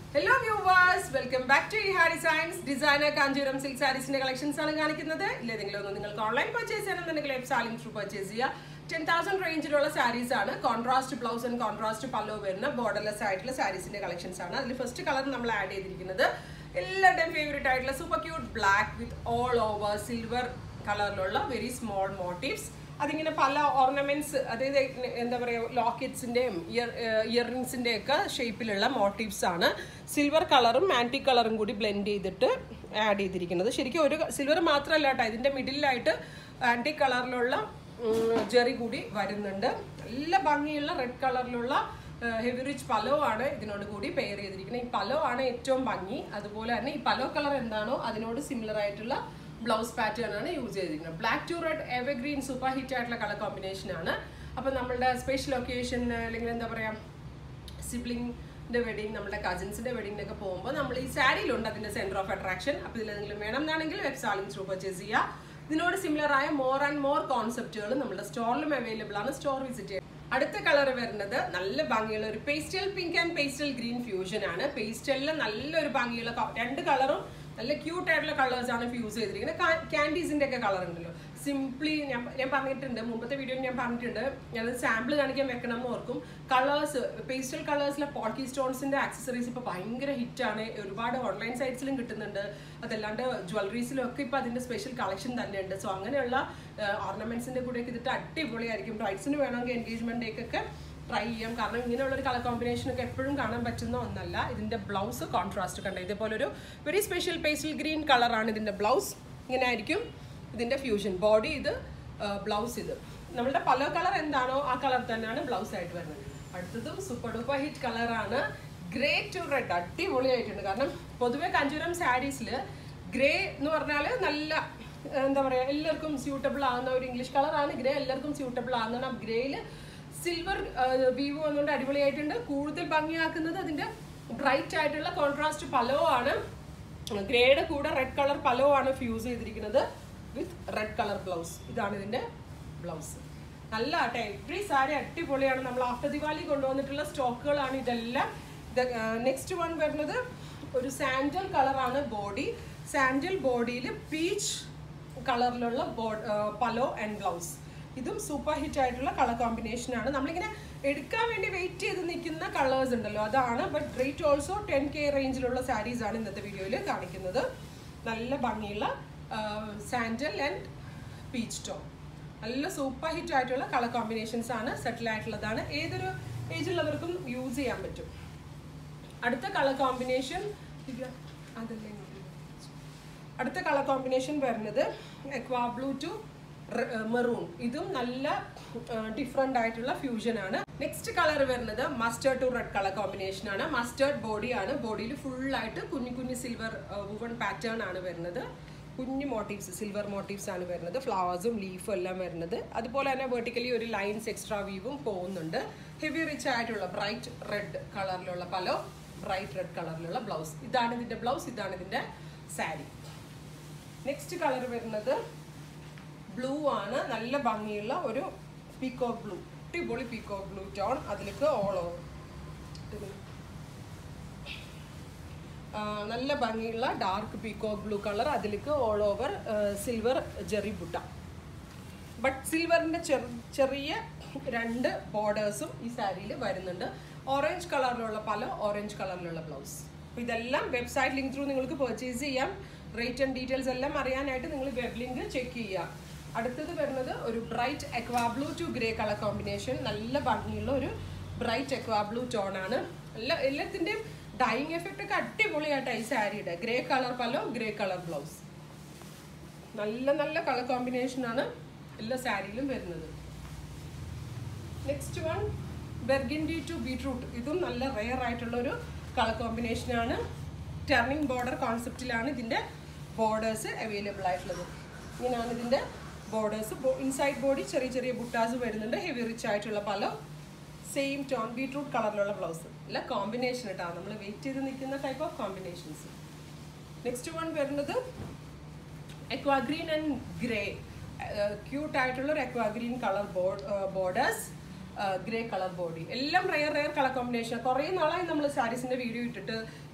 hello viewers welcome back to Iha designs designer Kanjeevaram silk സാരീസിന്റെ collections ആണ് കാണിക്കുന്നത് ഇല്ലെങ്കിലും ഒന്ന് നിങ്ങൾക്ക് ഓൺലൈൻ പർച്ചേസ് ചെയ്യണമെന്നുണ്ടെങ്കിൽ വെബ് സാലിംഗ് ത്രൂ പർച്ചേസ് ചെയ്യുക ടെൻ തൗസൻഡ് റേഞ്ചിലുള്ള സാരീസ് ആണ് contrast blouse and contrast pallu വരുന്ന ബോർഡർലെസ് ആയിട്ടുള്ള സാരീസിന്റെ കളക്ഷൻസ് ആണ് അതിൽ ഫസ്റ്റ് കളർ നമ്മൾ ആഡ് ചെയ്തിരിക്കുന്നത് എല്ലാവരുടെയും ഫേവറേറ്റ് ആയിട്ടുള്ള super cute black with all over silver കളറിലുള്ള വെരി സ്മോൾ മോട്ടീവ്സ് അതിങ്ങനെ പല ഓർണമെന്റ്സ് അതായത് എന്താ പറയുക ലോക്കറ്റ്സിന്റെയും ഇയർ ഇയറിങ്സിന്റെ ഒക്കെ ഷേപ്പിലുള്ള മോട്ടീവ്സ് ആണ് സിൽവർ കളറും ആന്റി കളറും കൂടി ബ്ലെൻഡ് ചെയ്തിട്ട് ആഡ് ചെയ്തിരിക്കുന്നത് ശരിക്കും ഒരു സിൽവർ മാത്രമല്ല കേട്ടോ ഇതിന്റെ മിഡിലായിട്ട് ആന്റി കളറിലുള്ള ജെറി കൂടി വരുന്നുണ്ട് നല്ല ഭംഗിയുള്ള റെഡ് കളറിലുള്ള ഹെവി റിച്ച് പലോ ആണ് ഇതിനോട് കൂടി പെയർ ചെയ്തിരിക്കുന്നത് ഈ പലോ ആണ് ഏറ്റവും ഭംഗി അതുപോലെ തന്നെ ഈ പലോ കളർ എന്താണോ അതിനോട് സിമിലർ ആയിട്ടുള്ള ബ്ലൗസ് പാറ്റേൺ ആണ് യൂസ് ചെയ്തിരിക്കുന്നത് black to red evergreen super hit ആയിട്ടുള്ള കളർ കോമ്പിനേഷൻ ആണ് അപ്പം നമ്മളുടെ സ്പെഷ്യൽ ഒക്കേഷൻ അല്ലെങ്കിൽ എന്താ പറയുക സിബ്ലിങ്ങിന്റെ വെഡിങ് നമ്മുടെ കസിൻസിന്റെ വെഡിങ്ങിനൊക്കെ പോകുമ്പോൾ നമ്മൾ ഈ സാരിയിലുണ്ട് അതിന്റെ സെന്റർ ഓഫ് അട്രാക്ഷൻ അപ്പോൾ ഇതിലെന്തെങ്കിലും വേണം എന്നാണെങ്കിൽ വെബ് സാലിംഗ് ത്രൂ പർച്ചേസ് ചെയ്യുക ഇതിനോട് സിമിലർ ആയ മോർ ആൻഡ് മോർ കോൺസെപ്റ്റുകൾ നമ്മുടെ സ്റ്റോറിലും അവൈലബിൾ ആണ് സ്റ്റോർ വിസിറ്റ് ചെയ്യുക അടുത്ത കളർ വരുന്നത് നല്ല ഭംഗിയുള്ള ഒരു pastel pink and pastel green fusion ആണ് പേസ്റ്റലിൽ നല്ലൊരു ഭംഗിയുള്ള രണ്ട് കളറും നല്ല ക്യൂട്ട് ആയിട്ടുള്ള കളേഴ്സ് ആണ് യൂസ് ചെയ്തിരിക്കുന്നത് ക്യാൻഡീസിന്റെ ഒക്കെ കളർ ഉണ്ടല്ലോ സിംപ്ലി ഞാൻ ഞാൻ പറഞ്ഞിട്ടുണ്ട് മുമ്പത്തെ വീഡിയോയിൽ ഞാൻ പറഞ്ഞിട്ടുണ്ട് ഞാനത് സാമ്പിൾ കാണിക്കാൻ വെക്കണം എന്ന് ഓർക്കും കളേഴ്സ് പേസ്റ്റൽ കളേഴ്സിലെ പോൾക്കി സ്റ്റോൺസിന്റെ ആക്സസറീസ് ഇപ്പോൾ ഭയങ്കര ഹിറ്റാണ് ഒരുപാട് ഓൺലൈൻ സൈറ്റ്സിലും കിട്ടുന്നുണ്ട് അതല്ലാണ്ട് ജ്വല്ലറീസിലും ഒക്കെ ഇപ്പോൾ അതിന്റെ സ്പെഷ്യൽ കളക്ഷൻ തന്നെയുണ്ട് സോ അങ്ങനെയുള്ള ഓർണമെന്റ്സിന്റെ കൂടെ ഒക്കെ ഇതിട്ട് അടിപൊളിയായിരിക്കും ബ്രൈഡ്സിന് വേണമെങ്കിൽ എൻഗേജ്മെന്റ് ഡേക്കൊക്കെ ട്രൈ ചെയ്യാം കാരണം ഇങ്ങനെയുള്ള ഒരു കളർ കോമ്പിനേഷൻ ഒക്കെ എപ്പോഴും കാണാൻ പറ്റുന്ന ഒന്നല്ല ഇതിന്റെ ബ്ലൗസ് കോൺട്രാസ്റ്റ് കണ്ട ഇതേപോലെ ഒരു വെരി സ്പെഷ്യൽ പേസ്റ്റൽ ഗ്രീൻ കളറാണ് ഇതിന്റെ ബ്ലൗസ് ഇങ്ങനെ ആയിരിക്കും ഇതിന്റെ ഫ്യൂഷൻ ബോഡി ഇത് ബ്ലൗസ് ഇത് നമ്മളുടെ പല കളർ എന്താണോ ആ കളർ തന്നെയാണ് ബ്ലൗസ് ആയിട്ട് വരുന്നത് അടുത്തതും സൂപ്പർ ഡൂപ്പർ ഹിറ്റ് കളറാണ് ഗ്രേ ടു റെഡ് അടിപൊളിയായിട്ടുണ്ട് കാരണം പൊതുവെ കഞ്ചൂരം സാരീസിൽ ഗ്രേ എന്ന് പറഞ്ഞാൽ നല്ല എന്താ പറയുക എല്ലാവർക്കും സ്യൂട്ടബിൾ ആകുന്ന ഒരു ഇംഗ്ലീഷ് കളറാണ് ഗ്രേ എല്ലാവർക്കും സ്യൂട്ടബിൾ ആകുന്നതാണ് ഗ്രേയിൽ സിൽവർ വീവ് വന്നുകൊണ്ട് അടിപൊളിയായിട്ടുണ്ട് കൂടുതൽ ഭംഗിയാക്കുന്നത് അതിന്റെ ബ്രൈറ്റ് ആയിട്ടുള്ള കോൺട്രാസ്റ്റ് പലോ ആണ് ഗ്രേയുടെ കൂടെ റെഡ് കളർ പലോ ആണ് ഫ്യൂസ് ചെയ്തിരിക്കുന്നത് വിത്ത് റെഡ് കളർ ബ്ലൗസ് ഇതാണ് ഇതിന്റെ ബ്ലൗസ് നല്ല ആട്ടെ എവറി സാരി അടിപൊളിയാണ് നമ്മൾ ആഫ്റ്റർ ദിവാലി കൊണ്ടുവന്നിട്ടുള്ള സ്റ്റോക്കുകളാണ് ഇതെല്ലാം നെക്സ്റ്റ് വൺ വരുന്നത് ഒരു സാൻഡൽ കളറാണ് ബോഡി സാൻഡൽ ബോഡിയിൽ പീച്ച് കളറിലുള്ള പലോ ആൻഡ് ബ്ലൗസ് ഇതും സൂപ്പർ ഹിറ്റ് ആയിട്ടുള്ള കളർ കോമ്പിനേഷൻ ആണ് നമ്മളിങ്ങനെ എടുക്കാൻ വേണ്ടി വെയിറ്റ് ചെയ്ത് നിൽക്കുന്ന കളേഴ്സ് ഉണ്ടല്ലോ അതാണ് but rate also ten K റേഞ്ചിലുള്ള സാരീസ് ആണ് ഇന്നത്തെ വീഡിയോയിൽ കാണിക്കുന്നത് നല്ല ഭംഗിയുള്ള സാൻഡൽ ആൻഡ് പീച്ച് ടോൺ നല്ല സൂപ്പർ ഹിറ്റ് ആയിട്ടുള്ള കളർ കോമ്പിനേഷൻസ് ആണ് സെറ്റിൽ ആയിട്ടുള്ളതാണ് ഏതൊരു ഏജുള്ളവർക്കും യൂസ് ചെയ്യാൻ പറ്റും അടുത്ത കളർ കോമ്പിനേഷൻ അതല്ലേ അടുത്ത കളർ കോമ്പിനേഷൻ വരുന്നത് എക്വാ ബ്ലൂ ടു മെറൂൺ ഇതും നല്ല ഡിഫറെൻ്റ് ആയിട്ടുള്ള ഫ്യൂഷൻ ആണ് നെക്സ്റ്റ് കളർ വരുന്നത് mustard to red colour combination ആണ് മസ്റ്റേർഡ് ബോഡിയാണ് ബോഡിയിൽ ഫുൾ ആയിട്ട് കുഞ്ഞു കുഞ്ഞു സിൽവർ വുവൺ പാറ്റേൺ ആണ് വരുന്നത് കുഞ്ഞു മോട്ടീവ്സ് സിൽവർ മോട്ടീവ്സ് ആണ് വരുന്നത് ഫ്ലവേഴ്സും ലീഫും എല്ലാം വരുന്നത് അതുപോലെ തന്നെ വെർട്ടിക്കലി ഒരു ലൈൻസ് എക്സ്ട്രാ വീവും പോകുന്നുണ്ട് ഹെവി റിച്ച് ആയിട്ടുള്ള ബ്രൈറ്റ് റെഡ് കളറിലുള്ള പലോ ബ്രൈറ്റ് റെഡ് കളറിലുള്ള ബ്ലൗസ് ഇതാണ് ഇതിന്റെ ബ്ലൗസ് ഇതാണ് ഇതിന്റെ സാരി നെക്സ്റ്റ് കളർ വരുന്നത് ബ്ലൂ ആണ് നല്ല ഭംഗിയുള്ള ഒരു പീക്കോ ബ്ലൂ അടിപൊളി പീക്കോ ബ്ലൂ ടോൺ അതിലേക്ക് ഓൾ ഓവർ നല്ല ഭംഗിയുള്ള ഡാർക്ക് പീക്കോ ബ്ലൂ കളർ അതിലേക്ക് all over silver zari buta but സിൽവറിന്റെ ചെറിയ രണ്ട് ബോർഡേഴ്സും ഈ സാരിയിൽ വരുന്നുണ്ട് ഓറഞ്ച് കളറിലുള്ള പല ഓറഞ്ച് കളറിലുള്ള ബ്ലൗസ് അപ്പോൾ ഇതെല്ലാം വെബ്സൈറ്റ് ലിങ്ക് ത്രൂ നിങ്ങൾക്ക് പർച്ചേസ് ചെയ്യാം റേറ്റ് ആൻഡ് ഡീറ്റെയിൽസ് എല്ലാം അറിയാനായിട്ട് നിങ്ങൾ വെബ് ലിങ്ക് ചെക്ക് ചെയ്യാം അടുത്തത് വരുന്നത് ഒരു bright aqua blue to grey colour combination നല്ല ഭംഗിയുള്ള ഒരു ബ്രൈറ്റ് എക്വാ ബ്ലൂ ടോൺ ആണ് എല്ലാ എല്ലാത്തിൻ്റെയും ഡൈയിങ് എഫക്റ്റ് ഒക്കെ അടിപൊളിയായിട്ട് ഈ സാരിയുടെ ഗ്രേ കളർ പല്ലോ ഗ്രേ കളർ ബ്ലൗസ് നല്ല നല്ല കളർ കോമ്പിനേഷൻ ആണ് എല്ലാ സാരിയിലും വരുന്നത് next one burgundy to beetroot ഇതും നല്ല റെയർ ആയിട്ടുള്ള ഒരു കളർ കോമ്പിനേഷൻ ആണ് ടേർണിംഗ് ബോർഡർ കോൺസെപ്റ്റിലാണ് ഇതിൻ്റെ ബോർഡേഴ്സ് അവൈലബിൾ ആയിട്ടുള്ളത് ഇങ്ങനെയാണ് ഇതിൻ്റെ ബോർഡേഴ്സ് ഇൻസൈഡ് ബോഡി ചെറിയ ചെറിയ ബുട്ടാസ് വരുന്നുണ്ട് ഹെവി റിച്ച് ആയിട്ടുള്ള പല സെയിം ടോൺ ബീട്രൂട്ട് കളറിലുള്ള ബ്ലൗസ് അല്ല കോമ്പിനേഷൻ ഇട്ടാണ് നമ്മൾ വെയിറ്റ് ചെയ്ത് നിൽക്കുന്ന type of combinations next one വരുന്നത് aqua green and grey cute ആയിട്ടുള്ള ഒരു aqua green colour borders grey colour body എല്ലാം റയർ റയർ കളർ കോമ്പിനേഷൻ കുറേ നാളായി നമ്മൾ സാരീസിന്റെ വീഡിയോ ഇട്ടിട്ട്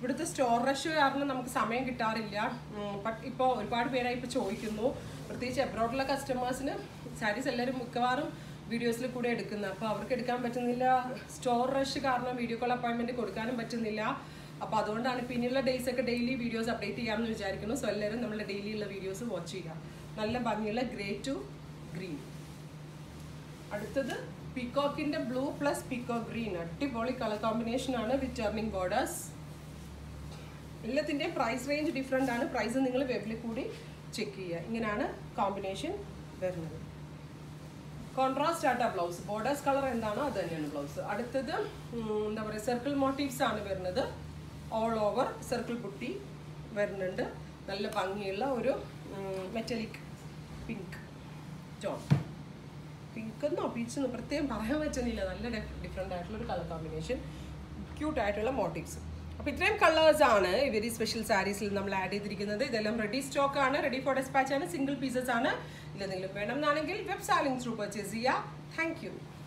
ഇവിടുത്തെ സ്റ്റോർ റഷ് കാരണം നമുക്ക് സമയം കിട്ടാറില്ല ബട്ട് ഇപ്പോൾ ഒരുപാട് പേരായി ഇപ്പോൾ ചോദിക്കുന്നു പ്രത്യേകിച്ച് എബ്രോഡിലെ കസ്റ്റമേഴ്സിന് സാരീസ് എല്ലാവരും മിക്കവാറും വീഡിയോസിൽ കൂടെ എടുക്കുന്നത് അപ്പോൾ അവർക്ക് എടുക്കാൻ പറ്റുന്നില്ല സ്റ്റോർ റഷ് കാരണം വീഡിയോ കോൾ അപ്പോയിൻമെൻറ്റ് കൊടുക്കാനും പറ്റുന്നില്ല അപ്പോൾ അതുകൊണ്ടാണ് പിന്നെയുള്ള ഡേയ്സ് ഒക്കെ ഡെയിലി വീഡിയോസ് അപ്ഡേറ്റ് ചെയ്യാമെന്ന് വിചാരിക്കുന്നു സോ എല്ലാവരും നമ്മുടെ ഡെയിലി ഉള്ള വീഡിയോസ് വാച്ച് ചെയ്യുക നല്ല ഭംഗിയുള്ള ഗ്രേ ടു ഗ്രീൻ അടുത്തത് പീകോക്കിന്റെ ബ്ലൂ പ്ലസ് പീകോ ഗ്രീൻ അടിപൊളി കളർ കോമ്പിനേഷൻ ആണ് വിത്ത് ടേർണിംഗ് ബോർഡേഴ്സ് എല്ലാത്തിൻ്റെയും പ്രൈസ് റേഞ്ച് ഡിഫറെൻ്റ് ആണ് പ്രൈസ് നിങ്ങൾ വെബിൽ കൂടി ചെക്ക് ചെയ്യുക ഇങ്ങനെയാണ് കോമ്പിനേഷൻ വരുന്നത് കോൺട്രാസ്റ്റ് ആട്ട ബ്ലൗസ് ബോർഡേഴ്സ് കളർ എന്താണോ അത് തന്നെയാണ് ബ്ലൗസ് അടുത്തത് ഉം, എന്താ പറയുക സർക്കിൾ മോട്ടീവ്സ് ആണ് വരുന്നത് ഓൾ ഓവർ സർക്കിൾ പുട്ടി വരുന്നുണ്ട് നല്ല ഭംഗിയുള്ള ഒരു മെറ്റലിക് പിങ്ക് ടോൺ പിങ്ക് എന്നോ പീച്ച് എന്നോ പ്രത്യേകം പറയാൻ പറ്റുന്നില്ല നല്ല ഡിഫറെൻ്റ് ആയിട്ടുള്ള ഒരു കളർ കോമ്പിനേഷൻ ക്യൂട്ട് ആയിട്ടുള്ള മോട്ടീവ്സ് അപ്പോൾ ഇത്രയും കളേഴ്സ് ആണ് ഇവർ സ്പെഷ്യൽ സാരീസിൽ നമ്മൾ ആഡ് ചെയ്തിരിക്കുന്നത് ഇതെല്ലാം റെഡി സ്റ്റോക്ക് ആണ് റെഡി ഫോർ ഡെസ്പാച്ച് ആണ് സിംഗിൾ പീസസ് ആണ് ഇതെന്തെങ്കിലും വേണം എന്നാണെങ്കിൽ വെബ് സാലിംഗ് ത്രൂ പർച്ചേസ് ചെയ്യുക താങ്ക് യു